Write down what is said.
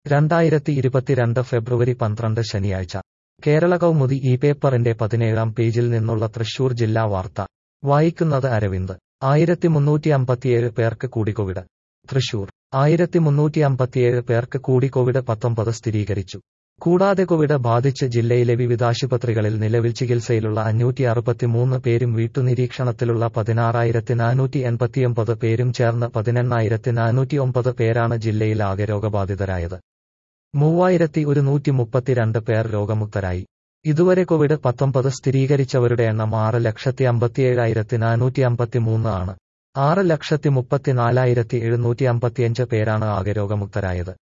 രണ്ടായിരത്തി ഇരുപത്തിരണ്ട് ഫെബ്രുവരി പന്ത്രണ്ട് ശനിയാഴ്ച കേരള കൗമുദി ഈ പേപ്പറിന്റെ പതിനേഴാം പേജിൽ നിന്നുള്ള തൃശൂർ ജില്ലാ വാർത്ത വായിക്കുന്നത് അരവിന്ദ് ആയിരത്തി മുന്നൂറ്റി അമ്പത്തിയേഴ് പേർക്ക് കൂടി കോവിഡ് തൃശൂർ ആയിരത്തി മുന്നൂറ്റി അമ്പത്തിയേഴ് പേർക്ക് കൂടി കോവിഡ് പത്തൊമ്പത് സ്ഥിരീകരിച്ചു കൂടാതെ കോവിഡ് ബാധിച്ച് ജില്ലയിലെ വിവിധ ആശുപത്രികളിൽ നിലവിൽ ചികിത്സയിലുള്ള അഞ്ഞൂറ്റി അറുപത്തിമൂന്ന് പേരും വീട്ടുനിരീക്ഷണത്തിലുള്ള പതിനാറായിരത്തി നാനൂറ്റി എൺപത്തിയൊമ്പത് പേരും ചേർന്ന് പതിനെണ്ണായിരത്തി നാനൂറ്റി ഒമ്പത് പേരാണ് ജില്ലയിൽ ആകെ രോഗബാധിതരായത് മൂവായിരത്തി ഒരുന്നൂറ്റി മുപ്പത്തിരണ്ട് പേർ രോഗമുക്തരായി ഇതുവരെ കോവിഡ് പത്തൊമ്പത് സ്ഥിരീകരിച്ചവരുടെ എണ്ണം ആറ് ലക്ഷത്തി അമ്പത്തിയേഴായിരത്തി നാനൂറ്റി അമ്പത്തിമൂന്ന് ആണ് ആറ് ലക്ഷത്തി മുപ്പത്തിനാലായിരത്തി എഴുന്നൂറ്റി അമ്പത്തിയഞ്ച് പേരാണ് ആകെ രോഗമുക്തരായത്